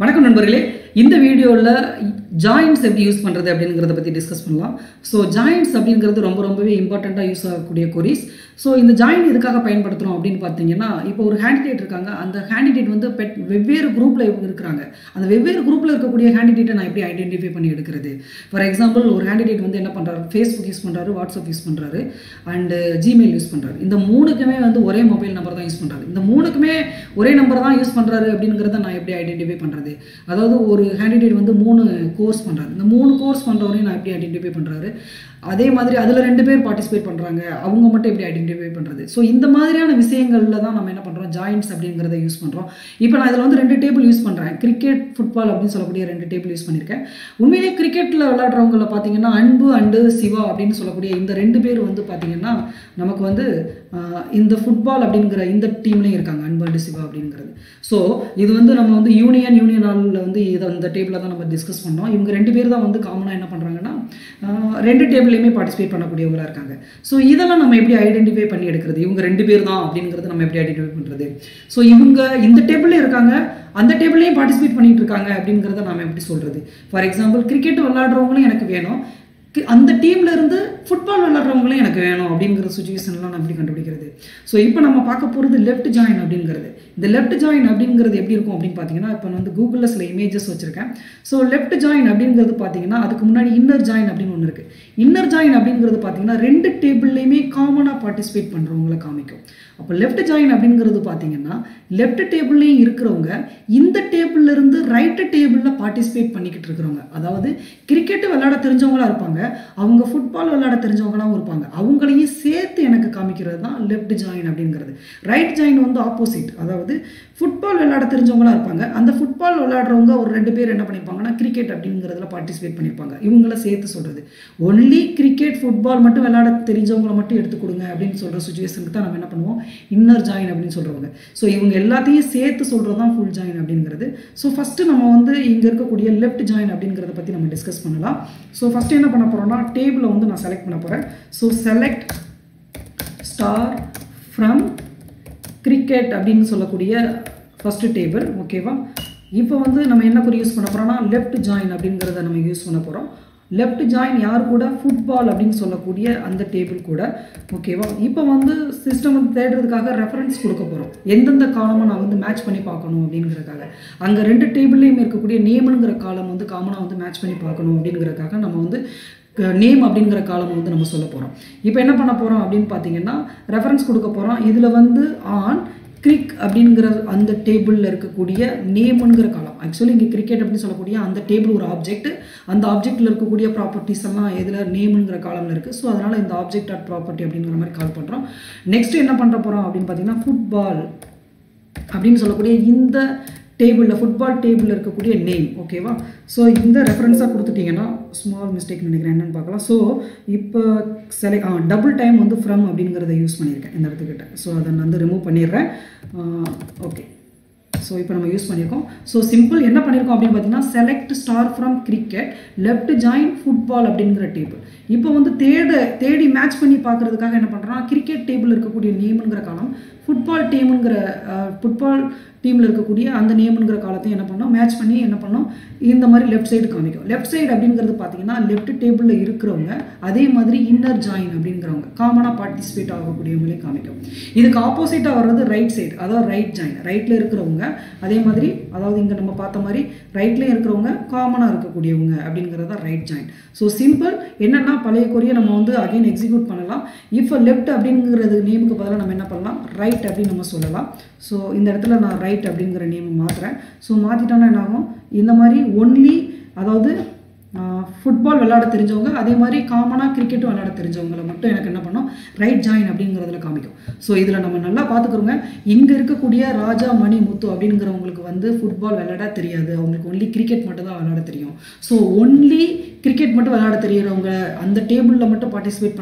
வணக்கம் நண்பர்களே இந்த வீடியோவில் ஜாயின்ட்ஸ் எப்படி யூஸ் பண்ணுறது அப்படிங்கிறத பற்றி டிஸ்கஸ் பண்ணலாம் ஸோ ஜாயின்ட்ஸ் அப்படிங்கிறது ரொம்ப ரொம்பவே இம்பார்ட்டண்ட்டாக யூஸ் ஆகக்கூடிய கொரிஸ் ஸோ இந்த ஜாயின் எதுக்காக பயன்படுத்துகிறோம் அப்படின்னு பார்த்தீங்கன்னா இப்போ ஒரு ஹேண்டிடேட் இருக்காங்க அந்த ஹேண்டிடேட் வந்து பெட் வெவ்வேறு குரூப்பில் இருக்கிறாங்க அந்த வெவ்வேறு குரூப்பில் இருக்கக்கூடிய ஹேண்டிடேட்டை நான் எப்படி ஐடென்டிஃபை பண்ணி எடுக்கிறது ஃபார் எக்ஸாம்பிள் ஒரு ஹேண்டிடேட் வந்து என்ன பண்ணுறாரு ஃபேஸ்புக் யூஸ் பண்ணுறாரு வாட்ஸ்அப் யூஸ் பண்ணுறாரு அண்டு ஜிமெயில் யூஸ் பண்ணுறாரு இந்த மூணுக்குமே வந்து ஒரே மொபைல் நம்பர் தான் யூஸ் பண்ணுறாரு இந்த மூணுக்குமே ஒரே நம்பர் தான் யூஸ் பண்ணுறாரு அப்படிங்கிறத நான் எப்படி ஐடென்டிஃபை பண்ணுறது அதாவது ஒரு ஹேண்டிடேட் வந்து மூணு கோர்ஸ் பண்ணுறாரு இந்த மூணு கோர்ஸ் பண்ணுறவரையும் நான் எப்படி ஐடென்டிஃபை பண்ணுறாரு அதே மாதிரி அதில் ரெண்டு பேர் பார்ட்டிசிபேட் பண்ணுறாங்க அவங்க மட்டும் எப்படி ஐடென்டிஃபை பண்ணுறது ஸோ இந்த மாதிரியான விஷயங்களில் தான் நம்ம என்ன பண்ணுறோம் ஜாயின்ட்ஸ் அப்படிங்கிறத யூஸ் பண்ணுறோம் இப்போ நான் இதில் வந்து ரெண்டு டேபிள் யூஸ் பண்ணுறேன் கிரிக்கெட் ஃபுட்பால் அப்படின்னு சொல்லக்கூடிய ரெண்டு டேபிள் யூஸ் பண்ணியிருக்கேன் உண்மையிலேயே கிரிக்கெட்டில் விளையாடுறவங்கள பார்த்தீங்கன்னா அன்பு அண்டு சிவா அப்படின்னு சொல்லக்கூடிய இந்த ரெண்டு பேர் வந்து பார்த்தீங்கன்னா நமக்கு வந்து ஆஹ், இந்த ஃபுட்பால் அப்படிங்கிற இந்த டீம்லேயும் இருக்காங்க அன்பு அண்டு சிவா அப்படிங்கிறது ஸோ இது வந்து நம்ம வந்து யூனியன் யூனியன் ஹாலில் வந்து இதை இந்த டேபிளில் தான் நம்ம டிஸ்கஸ் பண்ணோம் இவங்க ரெண்டு பேர் தான் வந்து காமனாக என்ன பண்ணுறாங்கன்னா ஆஹ், ரெண்டு டேபிள்லையுமே பார்ட்டிசிபேட் பண்ணக்கூடியவங்களா இருக்காங்க ஸோ இதெல்லாம் நம்ம எப்படி ஐடென்டிஃபை பண்ணி எடுக்கிறது இவங்க ரெண்டு பேர் தான் அப்படிங்கிறது நம்ம எப்படி ஐடென்டிஃபை பண்ணுறது ஸோ இவங்க இந்த டேபிள்லேயும் இருக்காங்க அந்த டேபிள்லையும் பார்ட்டிசிபேட் பண்ணிட்டு இருக்காங்க அப்படிங்கிறத நாம எப்படி சொல்கிறது ஃபார் எக்ஸாம்பிள் கிரிக்கெட் விளையாடுறவங்களும் எனக்கு வேணும் கி- அந்த டீம்ல இருந்து ஃபுட்பால் விளையாடுறவங்களும் எனக்கு வேணும் அப்படிங்கிற சுச்சுவேஷன்லாம் நான் எப்படி கண்டுபிடிக்கிறது ஸோ இப்போ நம்ம பார்க்க போகிறது லெஃப்ட் ஜாயின் அப்படிங்கிறது இந்த லெஃப்ட் ஜாயின் அப்படிங்கிறது எப்படி இருக்கும் அப்படின்னு பார்த்தீங்கன்னா இப்போ நான் வந்து கூகுளில் சில இமேஜஸ் வச்சுருக்கேன் ஸோ லெஃப்ட் ஜாயின் அப்படிங்கிறது பார்த்தீங்கன்னா அதுக்கு முன்னாடி இன்னர் ஜாயின் அப்படின்னு ஒன்று இருக்குது இன்னர் ஜாயின் அப்படிங்கிறது பார்த்தீங்கன்னா ரெண்டு டேபிள்லையுமே காமனாக பார்ட்டிசிபேட் பண்ணுறவங்கள காமிக்கும் அப்போ லெஃப்ட் ஜாயின் அப்படிங்கிறது பார்த்தீங்கன்னா லெஃப்ட் டேபிள்லையும் இருக்கிறவங்க இந்த டேபிள்ல இருந்து ரைட்டு டேபிளில் பார்ட்டிசிபேட் பண்ணிக்கிட்டு இருக்கிறவங்க அதாவது கிரிக்கெட் விளையாட தெரிஞ்சவங்களா இருப்பாங்க அவங்க ஃபுட்பால் விளையாட தெரிஞ்சவங்களாவும் இருப்பாங்க அவங்களையும் சேர்த்து எனக்கு காமிக்கிறது தான் லெஃப்ட் ஜாயின் அப்படிங்கிறது ரைட் ஜாயின் வந்து ஆப்போசிட் அதாவது ஃபுட்பால் விளையாட தெரிஞ்சவங்களா இருப்பாங்க அந்த ஃபுட்பால் விளையாடுறவங்க ஒரு ரெண்டு பேர் என்ன பண்ணியிருப்பாங்கன்னா கிரிக்கெட் அப்படிங்கிறதுல பார்ட்டிசிபேட் பண்ணியிருப்பாங்க இவங்கள சேர்த்து சொல்கிறது ஒன்லி கிரிக்கெட் ஃபுட்பால் மட்டும் விளையாட தெரிஞ்சவங்கள மட்டும் எடுத்து கொடுங்க அப்படின்னு சொல்கிற சுச்சுவேஷனுக்கு தான் நம்ம என்ன பண்ணுவோம் இன்னர் ஜாயின் அப்படின்னு சொல்கிறவங்க ஸோ இவங்க எல்லாத்தையும் சேர்த்து சொல்கிறது தான் ஃபுல் ஜாயின் அப்படிங்கிறது ஸோ ஃபஸ்ட்டு நம்ம வந்து இங்கே இருக்கக்கூடிய லெஃப்ட் ஜாயின் அப்படிங்கிறத பற்றி நம்ம டிஸ்கஸ் பண்ணலாம் ஸோ ஃபஸ்ட்டு என்ன பண்ண போகிறோம்னா டேபிளை வந்து நான் செலக்ட் பண்ண போகிறேன் so select star from cricket அப்படின்னு சொல்லக்கூடிய ஃபஸ்ட்டு டேபிள் ஓகேவா இப்போ வந்து நம்ம என்ன குறி யூஸ் பண்ண போகிறோம்னா லெஃப்ட் ஜாயின் அப்படிங்கிறத நம்ம யூஸ் பண்ண போகிறோம் லெஃப்ட் ஜாயின் யார் கூட ஃபுட்பால் அப்படின்னு சொல்லக்கூடிய அந்த டேபிள் கூட ஓகேவா இப்போ வந்து சிஸ்டம் வந்து தேடுறதுக்காக ரெஃபரன்ஸ் கொடுக்க போகிறோம் எந்தெந்த காலமாக நான் வந்து மேட்ச் பண்ணி பார்க்கணும் அப்படிங்கிறதுக்காக அங்கே ரெண்டு டேபிள்லேயும் இருக்கக்கூடிய நேம்னுங்கிற காலம் வந்து காமனாக வந்து மேட்ச் பண்ணி பார்க்கணும் அப்படிங்கிறதுக்காக நம்ம வந்து நேம் அப்படிங்கிற காலம் வந்து நம்ம சொல்ல போகிறோம் இப்போ என்ன பண்ண போகிறோம் அப்படின்னு பார்த்தீங்கன்னா ரெஃபரன்ஸ் கொடுக்க போகிறோம் இதில் வந்து ஆன் கிரிக் அப்படிங்கிற அந்த டேபிளில் இருக்கக்கூடிய நேமுங்கிற காலம் ஆக்சுவலி இங்கே கிரிக்கெட் அப்படின்னு சொல்லக்கூடிய அந்த டேபிள் ஒரு ஆப்ஜெக்ட் அந்த ஆப்ஜெக்ட்டில் இருக்கக்கூடிய ப்ராப்பர்ட்டிஸ் எல்லாம் எதில் நேமுங்கிற காலமில் இருக்குது ஸோ அதனால் இந்த ஆப்ஜெக்ட் டாட் ப்ராப்பர்ட்டி அப்படிங்கிற மாதிரி கால் பண்ணுறோம் நெக்ஸ்ட் என்ன பண்ணுற போகிறோம் அப்படின்னு பார்த்தீங்கன்னா ஃபுட்பால் அப்படின்னு சொல்லக்கூடிய இந்த டேபிளில் ஃபுட்பால் டேபிளில் இருக்கக்கூடிய நேம் ஓகேவா ஸோ இந்த ரெஃபரன்ஸாக கொடுத்துட்டிங்கன்னா ஸ்மால் மிஸ்டேக் நினைக்கிறேன் என்னன்னு பார்க்கலாம் ஸோ இப்போ செலக்ட் ஆ டபுள் டைம் வந்து ஃப்ரம் அப்படிங்கிறத யூஸ் பண்ணியிருக்கேன் இந்த இடத்துக்கிட்ட ஸோ அதை நான் வந்து ரிமூவ் பண்ணிடுறேன் ஓகே ஸோ இப்போ நம்ம யூஸ் பண்ணியிருக்கோம் ஸோ சிம்பிள் என்ன பண்ணியிருக்கோம் அப்படின்னு பார்த்தீங்கன்னா select star from cricket left join football அப்படிங்கிற டேபிள் இப்போ வந்து தேட தேடி மேட்ச் பண்ணி பார்க்கறதுக்காக என்ன பண்ணுறோம்னா கிரிக்கெட் டேபிள் இருக்கக்கூடிய நேமுங்கிற காலம் ஃபுட்பால் டீமுங்கிற ஃபுட்பால் டீமில் இருக்கக்கூடிய அந்த நேமுங்கிற காலத்தையும் என்ன பண்ணோம் மேட்ச் பண்ணி என்ன பண்ணோம் இந்த மாதிரி லெஃப்ட் சைடு காமிக்கும் லெஃப்ட் சைடு அப்படிங்கிறது பார்த்தீங்கன்னா லெஃப்ட் டேபிளில் இருக்கிறவங்க அதே மாதிரி இன்னர் ஜாயின் அப்படிங்கிறவங்க காமனாக பார்ட்டிசிபேட் ஆகக்கூடியவங்களையும் காமிக்கும் இதுக்கு ஆப்போசிட்டாக வர்றது ரைட் சைடு அதாவது ரைட் ஜாயின் ரைட்டில் இருக்கிறவங்க அதே மாதிரி அதாவது இங்கே நம்ம பார்த்த மாதிரி ரைட்லேயும் இருக்கிறவங்க காமனாக இருக்கக்கூடியவங்க அப்படிங்கிறத ரைட் ஜாயின் ஸோ சிம்பிள் என்னென்னா பழைய கொரியை நம்ம வந்து அகைன் எக்ஸிக்யூட் பண்ணலாம் இப்போ லெஃப்ட் அப்படிங்கிறது நேமுக்கு பதிலாக நம்ம என்ன பண்ணலாம் ரைட் அப்படின்னு நம்ம சொல்லலாம் ஸோ இந்த இடத்துல நான் ரைட் அப்படிங்கிற நேம் மாற்றுறேன் ஸோ மாற்றிட்டோன்னா என்ன ஆகும் இந்த மாதிரி ஒன்லி அதாவது ஃபுட்பால் விளையாட தெரிஞ்சவங்க அதே மாதிரி காமனாக கிரிக்கெட்டும் விளையாட தெரிஞ்சவங்களை மட்டும் எனக்கு என்ன பண்ணோம் ரைட் ஜாயின் அப்படிங்கிறதுல காமிக்கும் ஸோ இதில் நம்ம நல்லா பார்த்துக்கிறோங்க இங்கே இருக்கக்கூடிய ராஜா மணி முத்து அப்படிங்கிறவங்களுக்கு வந்து ஃபுட்பால் விளையாட தெரியாது அவங்களுக்கு ஒன்லி கிரிக்கெட் மட்டும் தான் விளையாட தெரியும் ஸோ ஒன்லி கிரிக்கெட் மட்டும் விளையாட தெரியறவங்க அந்த டேபிளில் மட்டும் பார்ட்டிசிபேட் பண்ணவங்களெல்லாம்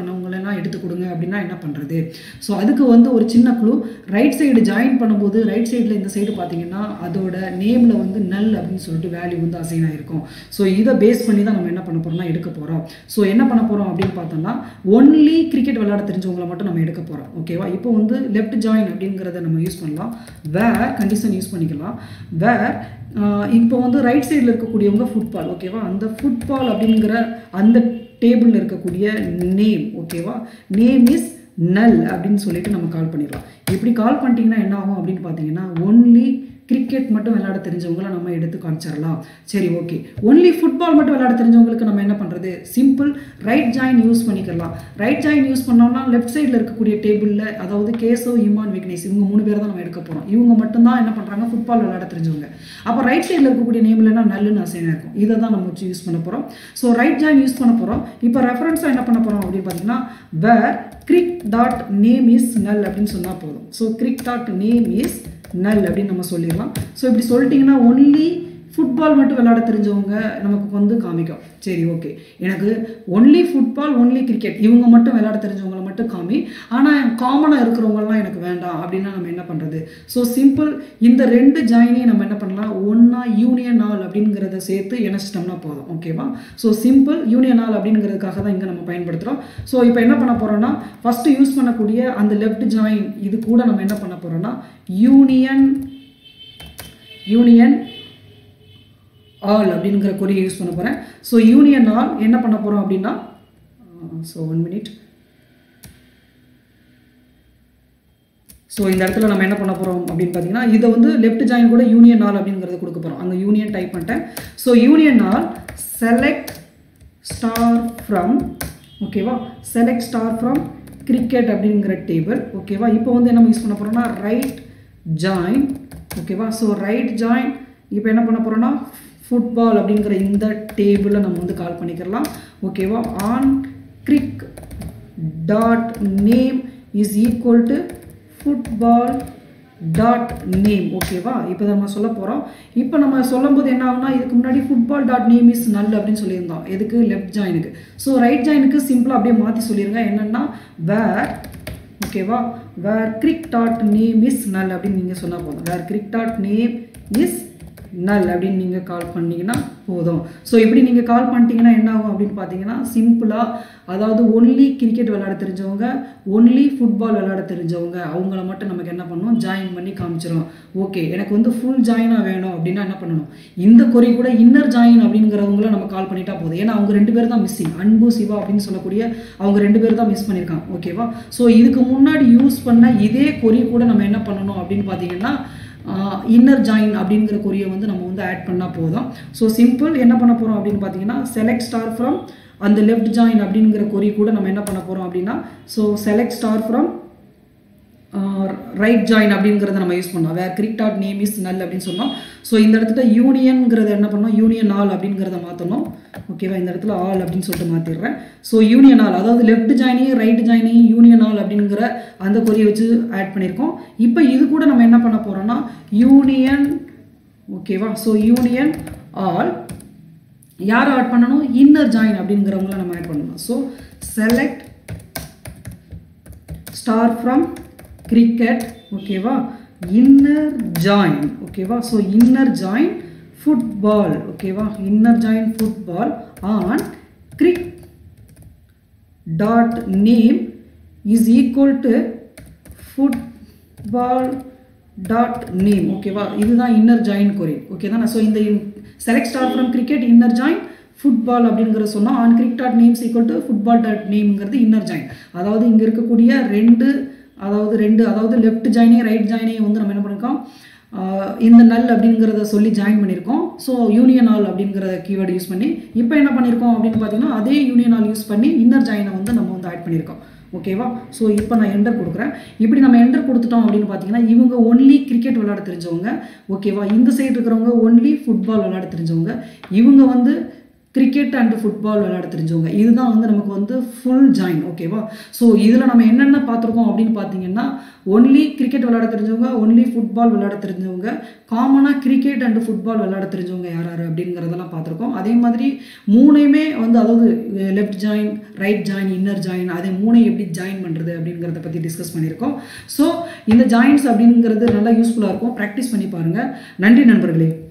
வேணால் எடுத்து கொடுங்க அப்படின்னா என்ன பண்ணுறது ஸோ அதுக்கு வந்து ஒரு சின்ன குழு ரைட் சைடு ஜாயின் பண்ணும்போது ரைட் சைடில் இந்த சைடு பார்த்தீங்கன்னா அதோட நேமில் வந்து நல் அப்படின்னு சொல்லிட்டு வேல்யூ வந்து அசைன் ஆயிருக்கும் ஸோ இதை பேஸ் பண்ணி தான் நம்ம என்ன பண்ண போகிறோம்னா எடுக்க போகிறோம் ஸோ என்ன பண்ண போகிறோம் அப்படின்னு பார்த்தோம்னா ஒன்லி கிரிக்கெட் விளையாட தெரிஞ்சவங்களை மட்டும் நம்ம எடுக்க போகிறோம் ஓகேவா இப்போ வந்து லெஃப்ட் ஜாயின் அப்படிங்கிறத நம்ம யூஸ் பண்ணலாம் வேர் கண்டிஷன் யூஸ் பண்ணிக்கலாம் வேர் இப்போ வந்து ரைட் சைடில் இருக்கக்கூடியவங்க ஃபுட்பால் ஓகேவா அந்த ஃபுட்பால் அப்படிங்கிற அந்த டேபிளில் இருக்கக்கூடிய நேம் ஓகேவா நேம் இஸ் நல் அப்படின்னு சொல்லிட்டு நம்ம கால் பண்ணிடலாம் இப்படி கால் பண்ணிட்டீங்கன்னா என்ன ஆகும் அப்படின்னு பார்த்தீங்கன்னா ஒன்லி கிரிக்கெட் மட்டும் விளையாட தெரிஞ்சவங்கள நம்ம எடுத்து காமிச்சிடலாம் சரி ஓகே ஒன்லி ஃபுட்பால் மட்டும் விளையாட தெரிஞ்சவங்களுக்கு நம்ம என்ன பண்ணுறது சிம்பிள் ரைட் ஜாயின் யூஸ் பண்ணிக்கலாம் ரைட் ஜாயின் யூஸ் பண்ணோம்னா லெஃப்ட் சைடில் இருக்கக்கூடிய டேபிளில் அதாவது கேசவ் இமான் விக்னேஷ் இவங்க மூணு பேர் தான் நம்ம எடுக்க போகிறோம் இவங்க மட்டும்தான் என்ன பண்ணுறாங்க ஃபுட்பால் விளையாட தெரிஞ்சவங்க அப்போ ரைட் சைடில் இருக்கக்கூடிய நேமில் என்ன நல்லுன்னு அசைனாக இருக்கும் இதை தான் நம்ம வச்சு யூஸ் பண்ண போகிறோம் ஸோ ரைட் ஜாயின் யூஸ் பண்ண போகிறோம் இப்போ ரெஃபரன்ஸாக என்ன பண்ண போகிறோம் அப்படின்னு பார்த்தீங்கன்னா where கிரிக் dot name is null அப்படின்னு சொன்னால் போதும் so crick dot name is null அப்படின்னு நம்ம சொல்லிடலாம் ஸோ இப்படி சொல்லிட்டிங்கன்னா ஒன்லி ஃபுட்பால் மட்டும் விளையாட தெரிஞ்சவங்க நமக்கு வந்து காமிக்கும் சரி ஓகே எனக்கு ஒன்லி ஃபுட்பால் ஒன்லி கிரிக்கெட் இவங்க மட்டும் விளையாட தெரிஞ்சவங்களை மட்டும் காமி ஆனால் காமனாக இருக்கிறவங்கலாம் எனக்கு வேண்டாம் அப்படின்னா நம்ம என்ன பண்ணுறது ஸோ சிம்பிள் இந்த ரெண்டு ஜாயினையும் நம்ம என்ன பண்ணலாம் ஒன்றா யூனியன் ஆல் அப்படிங்கிறத சேர்த்து இணைச்சிட்டோம்னா போதும் ஓகேவா ஸோ சிம்பிள் யூனியன் ஆல் அப்படிங்கிறதுக்காக தான் இங்கே நம்ம பயன்படுத்துகிறோம் ஸோ இப்போ என்ன பண்ண போகிறோம்னா ஃபஸ்ட்டு யூஸ் பண்ணக்கூடிய அந்த லெஃப்ட் ஜாயின் இது கூட நம்ம என்ன பண்ண போகிறோம்னா யூனியன் யூனியன் ஆல் அப்படிங்கிற கொரியை யூஸ் பண்ண போகிறேன் ஸோ யூனியன் ஆல் என்ன பண்ண போகிறோம் அப்படின்னா ஸோ ஒன் மினிட் ஸோ இந்த இடத்துல நம்ம என்ன பண்ண போகிறோம் அப்படின்னு பார்த்தீங்கன்னா இதை வந்து லெஃப்ட் ஜாயின் கூட யூனியன் ஆல் அப்படிங்கிறத கொடுக்க போகிறோம் அங்கே யூனியன் டைப் பண்ணிட்டேன் so union all select star from ஓகேவா செலக்ட் ஸ்டார் ஃப்ரம் கிரிக்கெட் அப்படிங்கிற டேபிள் ஓகேவா இப்போ வந்து என்ன யூஸ் பண்ண போகிறோம்னா ரைட் ஜாயின் ஓகேவா ஸோ ரைட் ஜாயின் இப்போ என்ன பண்ண போகிறோம்னா ஃபுட்பால் அப்படிங்கிற இந்த டேபிளை நம்ம வந்து கால் பண்ணிக்கிறலாம் ஓகேவா on கிரிக் dot name is equal to football dot name ஓகேவா இப்போ நம்ம சொல்ல போகிறோம் இப்போ நம்ம சொல்லும்போது என்ன ஆகும்னா இதுக்கு முன்னாடி football dot name is null அப்படின்னு சொல்லியிருந்தோம் எதுக்கு லெஃப்ட் ஜாயினுக்கு ஸோ ரைட் ஜாயினுக்கு சிம்பிளாக அப்படியே மாற்றி சொல்லிடுங்க என்னென்னா வேர் ஓகேவா where கிரிக் dot name is null அப்படின்னு நீங்கள் சொன்னால் போதும் where கிரிக் dot name is null அப்படின்னு நீங்கள் கால் பண்ணீங்கன்னா போதும் ஸோ இப்படி நீங்கள் கால் பண்ணிட்டீங்கன்னா என்ன ஆகும் அப்படின்னு பார்த்தீங்கன்னா சிம்பிளாக அதாவது ஒன்லி கிரிக்கெட் விளையாட தெரிஞ்சவங்க ஒன்லி ஃபுட்பால் விளையாட தெரிஞ்சவங்க அவங்கள மட்டும் நமக்கு என்ன பண்ணணும் ஜாயின் பண்ணி காமிச்சிடும் ஓகே எனக்கு வந்து ஃபுல் ஜாயினாக வேணும் அப்படின்னா என்ன பண்ணணும் இந்த கொரி கூட இன்னர் ஜாயின் அப்படிங்கிறவங்கள நம்ம கால் பண்ணிட்டா போதும் ஏன்னா அவங்க ரெண்டு பேர் தான் மிஸ்ஸிங் அன்பு சிவா அப்படின்னு சொல்லக்கூடிய அவங்க ரெண்டு பேர் தான் மிஸ் பண்ணியிருக்காங்க ஓகேவா ஸோ இதுக்கு முன்னாடி யூஸ் பண்ண இதே கொரி கூட நம்ம என்ன பண்ணணும் அப்படின்னு பார்த்தீங்கன்னா இன்னர் ஜாயின் அப்படிங்கிற கொரியை வந்து நம்ம வந்து ஆட் பண்ணால் போதும் ஸோ சிம்பிள் என்ன பண்ண போகிறோம் அப்படின்னு பார்த்தீங்கன்னா செலக்ட் ஸ்டார் ஃப்ரம் அந்த லெஃப்ட் ஜாயின் அப்படிங்கிற கொரி கூட நம்ம என்ன பண்ண போகிறோம் அப்படின்னா so select star from right join அப்படிங்கிறத நம்ம யூஸ் பண்ணோம் வேறு கிரிக் டாட் நேம் இஸ் நல் அப்படின்னு சொன்னோம் ஸோ இந்த இடத்துல யூனியன்ங்கிறத என்ன பண்ணோம் யூனியன் ஆல் அப்படிங்கிறத மாற்றணும் ஓகேவா இந்த இடத்துல ஆல் அப்படின்னு சொல்லிட்டு மாற்றிடுறேன் ஸோ யூனியன் ஆல் அதாவது லெஃப்ட் ஜாயினையும் ரைட் ஜாயினையும் யூனியன் ஆல் அப்படிங்கிற அந்த கொரியை வச்சு ஆட் பண்ணியிருக்கோம் இப்போ இது கூட நம்ம என்ன பண்ண போகிறோம்னா யூனியன் ஓகேவா ஸோ யூனியன் ஆல் யார் ஆட் பண்ணணும் இன்னர் ஜாயின் அப்படிங்கிறவங்கள நம்ம ஆட் பண்ணணும் so select star from cricket ஓகேவா இன்னர் ஜாயின் ஓகேவா ஸோ இன்னர் ஜாயின் ஃபுட்பால் ஓகேவா inner join football on கிரிக் dot name is equal to football dot name ஓகேவா இதுதான் இன்னர் ஜாயின் கொரி ஓகே தானே ஸோ இந்த select star from cricket inner join football அப்படிங்கிற சொன்னோம் on கிரிக் dot names equal to football dot நேம்ங்கிறது inner join அதாவது இங்கே இருக்கக்கூடிய ரெண்டு அதாவது ரெண்டு அதாவது லெஃப்ட் ஜாயினையும் ரைட் ஜாயினையும் வந்து நம்ம என்ன பண்ணியிருக்கோம் இந்த நல் அப்படிங்கிறத சொல்லி ஜாயின் பண்ணியிருக்கோம் ஸோ யூனியன் ஆல் அப்படிங்கிற கீவேர்டு யூஸ் பண்ணி இப்போ என்ன பண்ணியிருக்கோம் அப்படின்னு பார்த்தீங்கன்னா அதே யூனியன் ஆல் யூஸ் பண்ணி இன்னர் ஜாயினை வந்து நம்ம வந்து ஆட் பண்ணியிருக்கோம் ஓகேவா ஸோ இப்போ நான் என்டர் கொடுக்குறேன் இப்படி நம்ம என்டர் கொடுத்துட்டோம் அப்படின்னு பார்த்தீங்கன்னா இவங்க ஒன்லி கிரிக்கெட் விளையாட தெரிஞ்சவங்க ஓகேவா இந்த சைடு இருக்கிறவங்க ஒன்லி ஃபுட்பால் விளையாட தெரிஞ்சவங்க இவங்க வந்து கிரிக்கெட் அண்ட் ஃபுட்பால் விளையாட தெரிஞ்சவங்க இதுதான் வந்து நமக்கு வந்து ஃபுல் ஜாயின் ஓகேவா ஸோ இதில் நம்ம என்னென்ன பார்த்துருக்கோம் அப்படின்னு பார்த்தீங்கன்னா ஒன்லி கிரிக்கெட் விளையாட தெரிஞ்சவங்க ஒன்லி ஃபுட்பால் விளையாட தெரிஞ்சவங்க காமனாக கிரிக்கெட் அண்ட் ஃபுட்பால் விளையாட தெரிஞ்சவங்க யார் யார் அப்படிங்கிறதெல்லாம் பார்த்துருக்கோம் அதே மாதிரி மூணையுமே வந்து அதாவது left join right join inner join அதே மூணையும் எப்படி ஜாயின் பண்ணுறது அப்படிங்கிறத பற்றி டிஸ்கஸ் பண்ணியிருக்கோம் ஸோ இந்த ஜாயின்ஸ் அப்படிங்கிறது நல்லா யூஸ்ஃபுல்லாக இருக்கும் ப்ராக்டிஸ் பண்ணி பாருங்கள் நன்றி நண்பர்களே